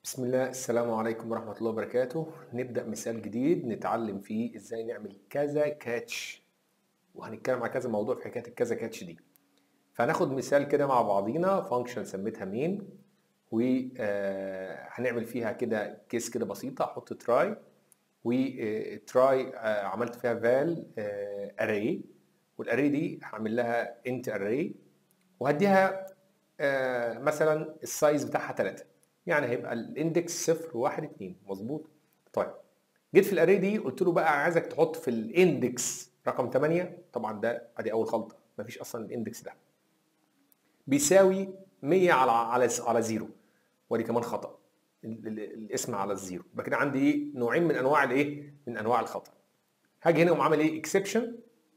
بسم الله السلام عليكم ورحمة الله وبركاته نبدأ مثال جديد نتعلم فيه ازاي نعمل كذا كاتش وهنتكلم على كذا موضوع في حكاية الكذا كاتش دي فهناخد مثال كده مع بعضينا فانكشن سميتها مين وهنعمل فيها كده كيس كده بسيطة احط تراي وتراي عملت فيها فال اري والاري دي هعمل لها انت اري وهديها آه، مثلا السايز بتاعها 3 يعني هيبقى الاندكس 0 1 2 مظبوط طيب جيت في الاري دي قلت له بقى عايزك تحط في الاندكس رقم 8 طبعا ده ادي اول غلطه مفيش اصلا الاندكس ده بيساوي 100 على على على 0 ودي كمان خطا ال- ال- الاسم على الزيرو يبقى كده عندي ايه نوعين من انواع الايه من انواع الخطا هاجي هنا اقوم عامل ايه اكسبشن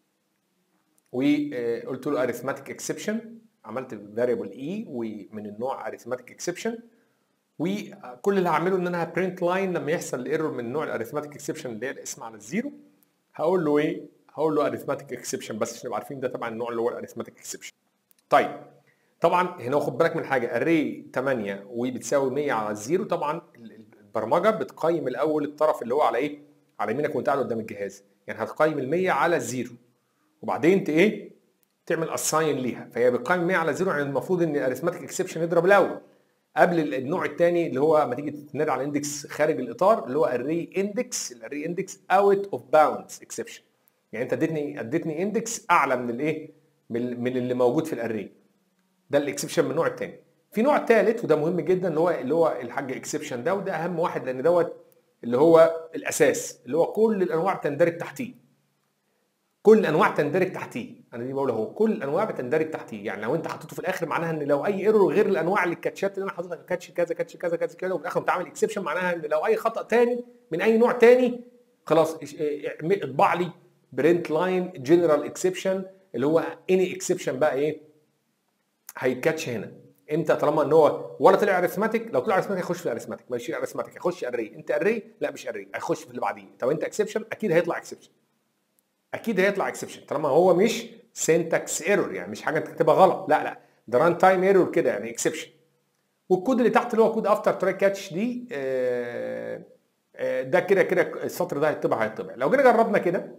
وقلت له arithmetic exception عملت variable e ومن النوع arithmetic exception وكل اللي هعمله ان انا هبرنت لاين لما يحصل الايرور من نوع الاريثماتيك اكسبشن اللي هي الاسم على الزيرو هقول له ايه؟ هقول له arithmetic اكسبشن بس عشان نبقى عارفين ده طبعا النوع اللي هو الاريثماتيك اكسبشن. طيب طبعا هنا خد بالك من حاجه array 8 وبتساوي 100 على الزيرو طبعا البرمجه بتقيم الاول الطرف اللي هو على ايه؟ على يمينك وانت قاعد قدام الجهاز يعني هتقيم ال 100 على الزيرو وبعدين ت ايه؟ تعمل اساين ليها فهي بتقيم 100 على زيرو يعني المفروض ان الاريثماتيك اكسبشن يضرب الاول قبل النوع الثاني اللي هو لما تيجي تنادي على الاندكس خارج الاطار اللي هو الري اندكس الري اندكس اوت اوف باوندز اكسبشن يعني انت اديتني اديتني اندكس اعلى من الايه من من اللي موجود في الاري ده الاكسبشن من النوع الثاني في نوع ثالث وده مهم جدا اللي هو اللي هو الحاج اكسبشن ده وده اهم واحد لان دوت اللي هو الاساس اللي هو كل الانواع بتندرج تحتيه كل الانواع تندرج تحتيه انا دي بقول اهو كل الانواع بتندرج تحتيه يعني لو انت حطيته في الاخر معناها ان لو اي ايرور غير الانواع اللي الكاتشات اللي انا حاططها كاتش كذا كاتش كذا كذا كذا وفي الاخر بتعمل اكسبشن معناها ان لو اي خطا تاني من اي نوع تاني خلاص إش- إيه- اطبع لي برنت لاين جنرال اكسبشن اللي هو اني اكسبشن بقى ايه هيتكاتش هنا امتى طالما ان هو ولا طلع اريثماتيك لو طلع اريثماتيك هيخش في الاريثماتيك مش اريثماتيك هيخش اري انت اري لا مش اري هيخش في اللي بعديه طب انت اكسبشن اكيد هيطلع اكسبشن اكيد هيطلع اكسبشن طالما هو مش سينتاكس ايرور يعني مش حاجه انت كاتبها غلط لا لا ده ران تايم ايرور كده يعني اكسبشن والكود اللي تحت اللي هو كود افتر تراي كاتش دي آه، آه، ده كده كده السطر ده هيطبع هيطبع لو جينا جربنا كده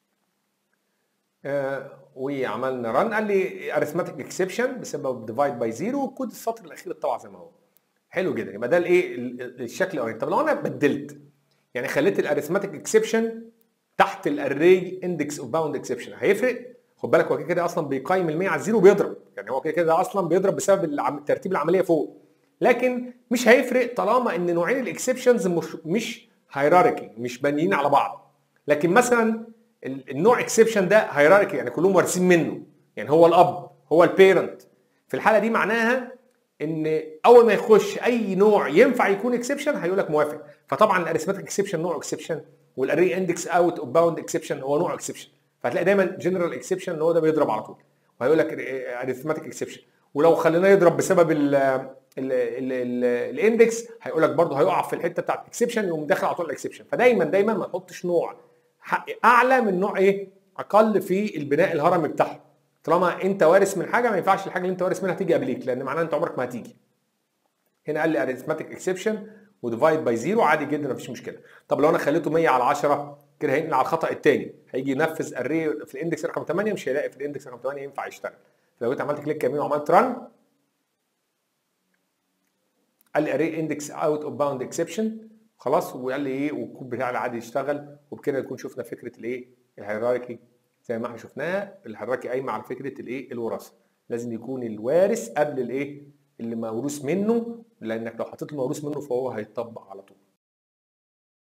آه، وعملنا ران قال لي اريثماتيك اكسبشن بسبب ديفايد باي زيرو والكود السطر الاخير اتطبع زي ما هو حلو جدا يبقى ده الايه ال- ال- الشكل الاولاني طب لو انا بدلت يعني خليت الاريثماتيك اكسبشن تحت الاري اندكس اوف باوند اكسبشن هيفرق خد بالك هو كده كده اصلا بيقيم ال 100 على الزيرو بيضرب يعني هو كده كده اصلا بيضرب بسبب العم... ترتيب العمليه فوق لكن مش هيفرق طالما ان نوعين الاكسبشنز مش مش هيراركي مش بانيين على بعض لكن مثلا ال- النوع اكسبشن ده هيراركي يعني كلهم وارثين منه يعني هو الاب هو البيرنت في الحاله دي معناها ان اول ما يخش اي نوع ينفع يكون اكسبشن هيقول لك موافق فطبعا الاريثماتيك اكسبشن نوع اكسبشن والاري اندكس اوت اوف باوند اكسبشن هو نوع اكسبشن فهتلاقي دايما جنرال اكسبشن اللي هو ده بيضرب على طول وهيقول لك اريثماتيك اكسبشن ولو خليناه يضرب بسبب ال ال ال ال الاندكس هيقول لك برضه هيقع في الحته بتاعت اكسبشن يقوم داخل على طول الاكسبشن فدايما دايما ما تحطش نوع حق اعلى من نوع ايه اقل في البناء الهرمي بتاعها طالما انت وارث من حاجه ما ينفعش الحاجه اللي انت وارث منها تيجي قبليك لان معناها انت عمرك ما هتيجي هنا قال لي اريثماتيك اكسبشن وديفايد باي زيرو عادي جدا مفيش مشكله طب لو انا خليته 100 على 10 كده هينقل على الخطا الثاني هيجي ينفذ الري في الاندكس رقم 8 مش هيلاقي في الاندكس رقم 8 ينفع يشتغل فلو انت عملت كليك يمين وعملت ران قال لي اري اندكس اوت اوف باوند اكسبشن خلاص وقال لي ايه والكود بتاعي عادي يشتغل وبكده نكون شفنا فكره الايه الهيراركي زي ما احنا شفناها الهيراركي قايمه على فكره الايه الوراثه لازم يكون الوارث قبل الايه اللي موروث منه لانك لو حطيت الموروث منه فهو هيتطبق على طول